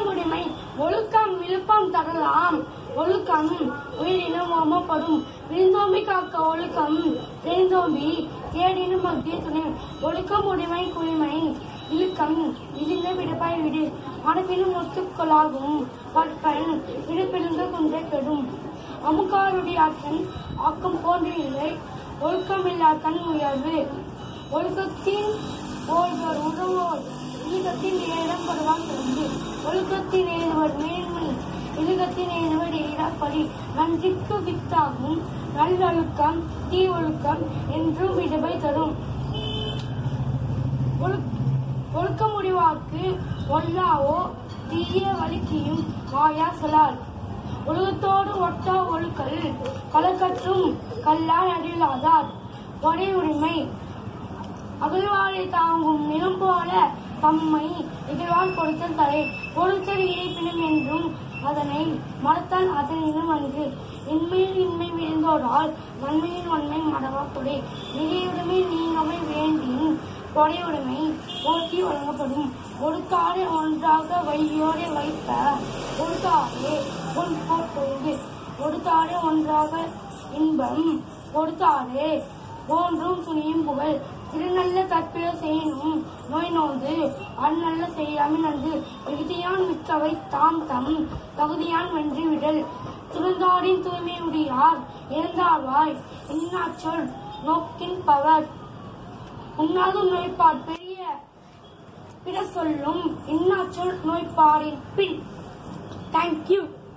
உடைமை ஒழுக்கம் விழுப்பம் தரலாம் ஒழுக்கம் உயிரினம் ஓமப்படும் விருந்தோம்பி காக்க ஒழுக்கம் தெரிந்தோம்பி கேடினும் மத்திய துணை ஒழுக்கம் உடைமை குடிமை இழுக்கம் இழிந்த விடுப்பாய் விடு மனப்பினும் ஒத்துக்கொள்ளாகும் பற்பன் விடுப்பிழுந்த குன்றை கெடும் அமுக்காருடைய ஆற்றன் ஆக்கம் போன்று இல்லை ஒழுக்கமில்லா கண் உயர்வு ஒழுக்கத்தின் ஓய்வர் உறவோர் இழுக்கத்தின் ஏழம் பருவான் பிறந்து ஒழுக்கத்தின் ஏழுவர் மேன்மை இழுக்கத்தின் ஏழுவர் ஏறாப்படி நன்றிக்கு வித்தாகும் நல்லொழுக்கம் தீ ஒழுக்கம் என்றும் விடுவை தரும் ஒழுக்- ஒழுக்க முடிவார்க்கு ஒல்லாவோ தீய வலிக்கியும் வாயா சொலால் ஒழுக்கத்தோடு ஒட்டா ஒழுக்கல் கலக்கற்றும் கல்லால் அடிலாதார் ஒரே உரிமை அகழ்வாரை தாங்கும் நிலம் போல தம்மை இகழ்வால் கொடுத்தல் தலை கொடுத்தல் இறைப்பினும் என்றும் அதனை மறத்தான் அதனினும் அன்று இன்மையில் இன்மை விழுந்தோடால் நன்மையின் வன்மை மடவா கொடை நிலையுடைமை நீங்கமை வேண்டின் கொடையுடைமை போட்டி வழங்கப்படும் ஒடுக்காடு ஒன்றாக வையோடு வைத்த ஒடுக்காடு பொன் போட்டு ஒடுத்தாடு ஒன்றாக இன்பம் கொடுத்தாடு போன்றும் துணியும் புகழ் திருநல்ல தற்பில செய்யணும் நோய் நோந்து அந்நல்ல செய்யாமல் நன்று மிகுதியான் மிக்கவை தாம் தம் தகுதியான் வென்று விடல் திருந்தாடின் தூய்மையுடையார் இருந்தாழ்வாய் இன்னாச்சொல் நோக்கின் பவர் உன்னாலும் நோய்ப்பார் பெரிய பிற சொல்லும் இன்னாச்சொல் நோய்ப்பாரின் பின் தேங்க்யூ